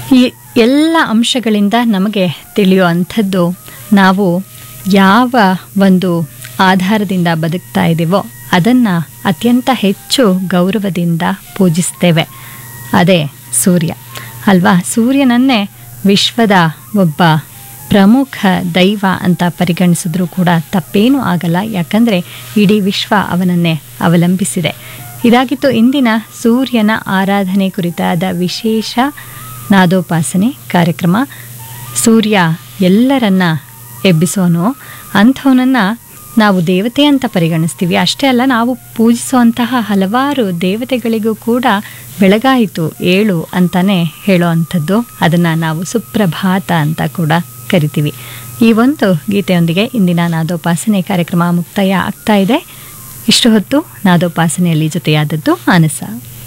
ಈ ಎಲ್ಲ ಅಂಶಗಳಿಂದ ನಮಗೆ ತಿಳಿಯುವಂಥದ್ದು ನಾವು ಯಾವ ಒಂದು ಆಧಾರದಿಂದ ಬದುಕ್ತಾ ಇದ್ದೀವೋ ಅದನ್ನು ಅತ್ಯಂತ ಹೆಚ್ಚು ಗೌರವದಿಂದ ಪೂಜಿಸ್ತೇವೆ ಅದೇ ಸೂರ್ಯ ಅಲ್ವಾ ಸೂರ್ಯನನ್ನೇ ವಿಶ್ವದ ಒಬ್ಬ ಪ್ರಮುಖ ದೈವ ಅಂತ ಪರಿಗಣಿಸಿದ್ರೂ ಕೂಡ ತಪ್ಪೇನೂ ಆಗಲ್ಲ ಯಾಕಂದರೆ ಇಡೀ ವಿಶ್ವ ಅವನನ್ನೇ ಅವಲಂಬಿಸಿದೆ ಇದಾಗಿತ್ತು ಇಂದಿನ ಸೂರ್ಯನ ಆರಾಧನೆ ಕುರಿತಾದ ವಿಶೇಷ ನಾದೋಪಾಸನೆ ಕಾರ್ಯಕ್ರಮ ಸೂರ್ಯ ಎಲ್ಲರನ್ನ ಎಬ್ಬಿಸೋನು ಅಂಥವನನ್ನು ನಾವು ದೇವತೆ ಅಂತ ಪರಿಗಣಿಸ್ತೀವಿ ಅಷ್ಟೇ ಅಲ್ಲ ನಾವು ಪೂಜಿಸುವಂತಹ ಹಲವಾರು ದೇವತೆಗಳಿಗೂ ಕೂಡ ಬೆಳಗಾಯಿತು ಏಳು ಅಂತಾನೆ ಹೇಳೋ ಅಂಥದ್ದು ಅದನ್ನು ನಾವು ಸುಪ್ರಭಾತ ಅಂತ ಕೂಡ ಕರಿತೀವಿ ಈ ಒಂದು ಗೀತೆಯೊಂದಿಗೆ ಇಂದಿನ ನಾದೋಪಾಸನೆ ಕಾರ್ಯಕ್ರಮ ಮುಕ್ತಾಯ ಆಗ್ತಾ ಇದೆ ಇಷ್ಟು ಹೊತ್ತು ನಾದೋಪಾಸನೆಯಲ್ಲಿ ಜೊತೆಯಾದದ್ದು ಆನಸ